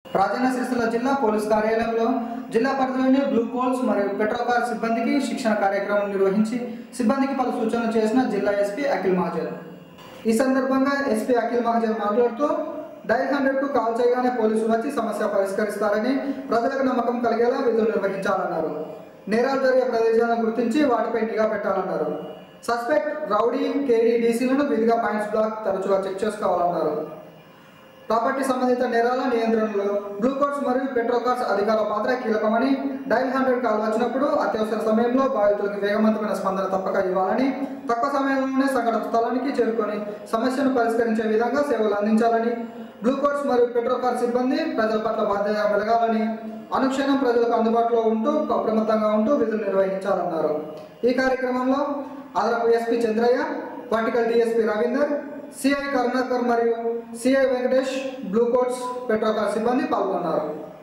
రాజన్న సిరిసిల్ల జిల్లా పోలీస్ కార్యాలయంలో జిల్లా పరిధిలోని బ్లూ కోల్స్ మరియు పెట్రోకార్ సిబ్బందికి శిక్షణ కార్యక్రమం నిర్వహించి సిబ్బందికి పలు సూచనలు చేసిన జిల్లా ఎస్పీ అఖిల్ మహాజన్ ఈ సందర్భంగా ఎస్పీ అఖిల్ మహాజన్ మాట్లాడుతూ డైల్ హండ్రెడ్ కు కాల్ చేయగానే పోలీసులు వచ్చి సమస్య పరిష్కరిస్తారని ప్రజలకు నమ్మకం కలిగేలా విధులు నిర్వహించాలన్నారు నేరాలు జరిగే ప్రదేశాలను గుర్తించి వాటిపై నిఘా పెట్టాలన్నారు సస్పెక్ట్ రౌడీ కేడీ డీసీలను విధిగా పాయింట్స్ బ్లాక్ తరచుగా చెక్ చేసుకోవాలన్నారు ప్రాపర్టీ సంబంధిత నేరాల నియంత్రణలో బ్లూ కార్డ్స్ మరియు పెట్రో కార్డ్స్ అధికారుల పాత్ర కీలకమని డైల్ హండ్రెడ్ కాల్ వచ్చినప్పుడు అత్యవసర సమయంలో బాధితులకు వేగవంతమైన స్పందన తప్పక ఇవ్వాలని తక్కువ సమయంలోనే సంఘటన స్థలానికి చేరుకొని సమస్యను పరిష్కరించే విధంగా సేవలు అందించాలని బ్లూ కార్డ్స్ మరియు పెట్రో కార్డ్ సిబ్బంది ప్రజల పట్ల బాధ్యతగా మెలగాలని అనుక్షణం ప్రజలకు అందుబాటులో ఉంటూ అప్రమత్తంగా ఉంటూ విధులు నిర్వహించాలన్నారు ఈ కార్యక్రమంలో అదనపు SP Chandraiah vertical DSP Ravinder CI Karunakar మరియు CI Venkatesh blue coats petro car సిబ్బంది పాల్గొన్నారు